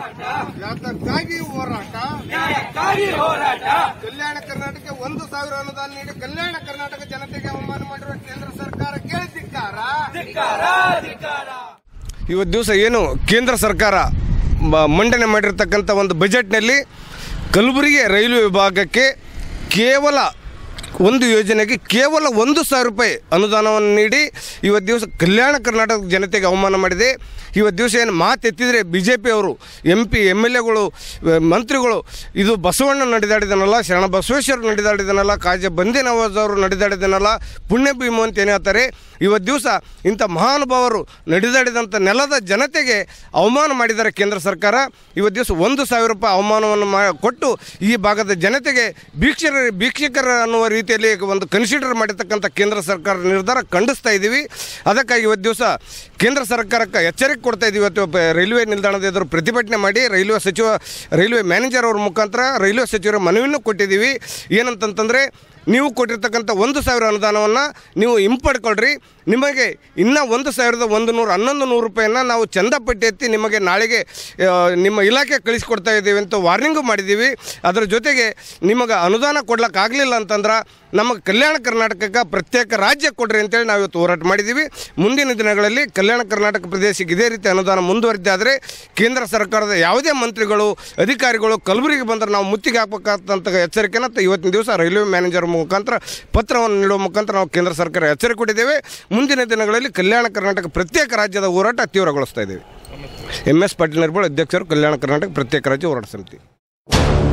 ಯಾತಕ್ಕಾಗಿ ಹೋರಾಟ ನ್ಯಾಯಕ್ಕಾಗಿ ಹೋರಾಟ ಕಲ್ಯಾಣ ಕರ್ನಾಟಕ ಒಂದು ಸಾವಿರ ಅನುದಾನ ನೀಡಿ ಕಲ್ಯಾಣ ಕರ್ನಾಟಕ ಜನತೆಗೆ ಅವಮಾನ ಮಾಡಿರುವ ಕೇಂದ್ರ ಸರ್ಕಾರ ಕೇಳಿಸಿದ್ದಾರ ಧಿಕ್ಕಾರ ಧಿಕ್ಕಾರ ಇವತ್ತು ದಿವಸ ಏನು ಕೇಂದ್ರ ಸರ್ಕಾರ ಬ- ಮಂಡನೆ ಮಾಡಿರ್ತಕ್ಕಂಥ ಒಂದು ಬಜೆಟ್ನಲ್ಲಿ ಕಲಬುರಗಿ ರೈಲ್ವೆ ವಿಭಾಗಕ್ಕೆ ಕೇವಲ ಒಂದು ಯೋಜನೆಗೆ ಕೇವಲ ಒಂದು ಸಾವಿರ ರೂಪಾಯಿ ಅನುದಾನವನ್ನು ನೀಡಿ ಇವತ್ತು ದಿವಸ ಕಲ್ಯಾಣ ಕರ್ನಾಟಕದ ಜನತೆಗೆ ಅವಮಾನ ಮಾಡಿದೆ ಇವತ್ತು ದಿವಸ ಏನು ಮಾತೆತ್ತಿದರೆ ಬಿ ಜೆ ಪಿಯವರು ಎಂ ಪಿ ಎಮ್ ಎಲ್ ಎಗಳು ಮಂತ್ರಿಗಳು ಇದು ಬಸವಣ್ಣ ನಡೆದಾಡಿದನಲ್ಲ ಶರಣ ಬಸವೇಶ್ವರ ನಡೆದಾಡಿದನಲ್ಲ ಕಾಜೆ ಬಂದೇ ನವಾಜ್ ಅವರು ನಡೆದಾಡಿದನಲ್ಲ ಪುಣ್ಯ ಭೀಮು ಅಂತ ಏನು ಹೇಳ್ತಾರೆ ಇವತ್ತು ದಿವಸ ಇಂಥ ಮಹಾನುಭಾವರು ನಡೆದಾಡಿದಂಥ ನೆಲದ ಜನತೆಗೆ ಅವಮಾನ ಮಾಡಿದ್ದಾರೆ ಕೇಂದ್ರ ಸರ್ಕಾರ ಇವತ್ತು ದಿವಸ ಒಂದು ಸಾವಿರ ರೂಪಾಯಿ ಅವಮಾನವನ್ನು ಮಾ ಕೊಟ್ಟು ಈ ಭಾಗದ ಜನತೆಗೆ ಭೀಕ್ಷರ ಭೀಕ್ಷಕರ ಅನ್ನುವ ರೀತಿಯಲ್ಲಿ ಒಂದು ಕನ್ಸಿಡರ್ ಮಾಡಿರ್ತಕ್ಕಂಥ ಕೇಂದ್ರ ಸರ್ಕಾರ ನಿರ್ಧಾರ ಖಂಡಿಸ್ತಾ ಇದ್ದೀವಿ ಅದಕ್ಕಾಗಿ ಇವತ್ತು ದಿವಸ ಕೇಂದ್ರ ಸರ್ಕಾರಕ್ಕೆ ಎಚ್ಚರಿಕೆ ಕೊಡ್ತಾ ಇದ್ದೀವಿ ಇವತ್ತು ಪ- ರೈಲ್ವೆ ನಿಲ್ದಾಣದ ಎದುರು ಪ್ರತಿಭಟನೆ ಮಾಡಿ ರೈಲ್ವೆ ಸಚಿವ ರೈಲ್ವೆ ಮ್ಯಾನೇಜರ್ ಅವ್ರ ಮುಖಾಂತರ ರೈಲ್ವೆ ಸಚಿವರ ಮನವಿಯನ್ನು ಕೊಟ್ಟಿದ್ದೀವಿ ಏನಂತಂತಂದರೆ ನೀವು ಕೊಟ್ಟಿರ್ತಕ್ಕಂಥ ಒಂದು ಸಾವಿರ ಅನುದಾನವನ್ನು ನೀವು ಹಿಂಪಡ್ಕೊಳ್ರಿ ನಿಮಗೆ ಇನ್ನೂ ಒಂದು ಸಾವಿರದ ಒಂದು ನೂರು ಹನ್ನೊಂದು ನೂರು ರೂಪಾಯಿನ ನಾವು ಚಂದಪಟ್ಟಿ ಎತ್ತಿ ನಿಮಗೆ ನಾಳೆಗೆ ಆ, ನಿಮ್ಮ ಇಲಾಖೆ ಕಳಿಸ್ಕೊಡ್ತಾ ಇದ್ದೀವಿ ಅಂತ ವಾರ್ನಿಂಗು ಮಾಡಿದ್ದೀವಿ ಅದರ ಜೊತೆಗೆ ನಿಮಗೆ ಅನುದಾನ ಕೊಡ್ಲಿಕ್ಕೆ ಆಗಲಿಲ್ಲ ಅಂತಂದ್ರೆ ನಮಗೆ ಕಲ್ಯಾಣ ಕರ್ನಾಟಕಕ್ಕೆ ಪ್ರತ್ಯೇಕ ರಾಜ್ಯ ಕೊಡ್ರಿ ಅಂತೇಳಿ ನಾವು ಇವತ್ತು ಹೋರಾಟ ಮಾಡಿದ್ದೀವಿ ಮುಂದಿನ ದಿನಗಳಲ್ಲಿ ಕಲ್ಯಾಣ ಕರ್ನಾಟಕ ಪ್ರದೇಶಕ್ಕೆ ಇದೇ ರೀತಿ ಅನುದಾನ ಮುಂದುವರಿದಾದರೆ ಕೇಂದ್ರ ಸರ್ಕಾರದ ಯಾವುದೇ ಮಂತ್ರಿಗಳು ಅಧಿಕಾರಿಗಳು ಕಲಬುರಗಿ ಬಂದರೆ ನಾವು ಮುತ್ತಿಗೆ ಹಾಕಬೇಕಾದಂಥ ಎಚ್ಚರಿಕೆನ ತ- ಇವತ್ತಿನ ದಿವಸ ರೈಲ್ವೆ ಮ್ಯಾನೇಜರ್ ಮುಖಾಂತರ ಪತ್ರವನ್ನು ನೀಡುವ ಮುಖಾಂತರ ನಾವು ಕೇಂದ್ರ ಸರ್ಕಾರ ಎಚ್ಚರಿಕೆ ಕೊಟ್ಟಿದ್ದೇವೆ ಮುಂದಿನ ದಿನಗಳಲ್ಲಿ ಕಲ್ಯಾಣ ಕರ್ನಾಟಕ ಪ್ರತ್ಯೇಕ ರಾಜ್ಯದ ಹೋರಾಟ ತೀವ್ರಗೊಳಿಸ್ತಾ ಇದ್ದೇವೆ ಎಮ್ ಎಸ್ ಪಾಟೀಲ್ ನಿರ್ಬೋಳ್ ಅಧ್ಯಕ್ಷರು ಕಲ್ಯಾಣ ಕರ್ನಾಟಕ ಪ್ರತ್ಯೇಕ ರಾಜ್ಯ ಹೋರಾಟ ಸಮಿತಿ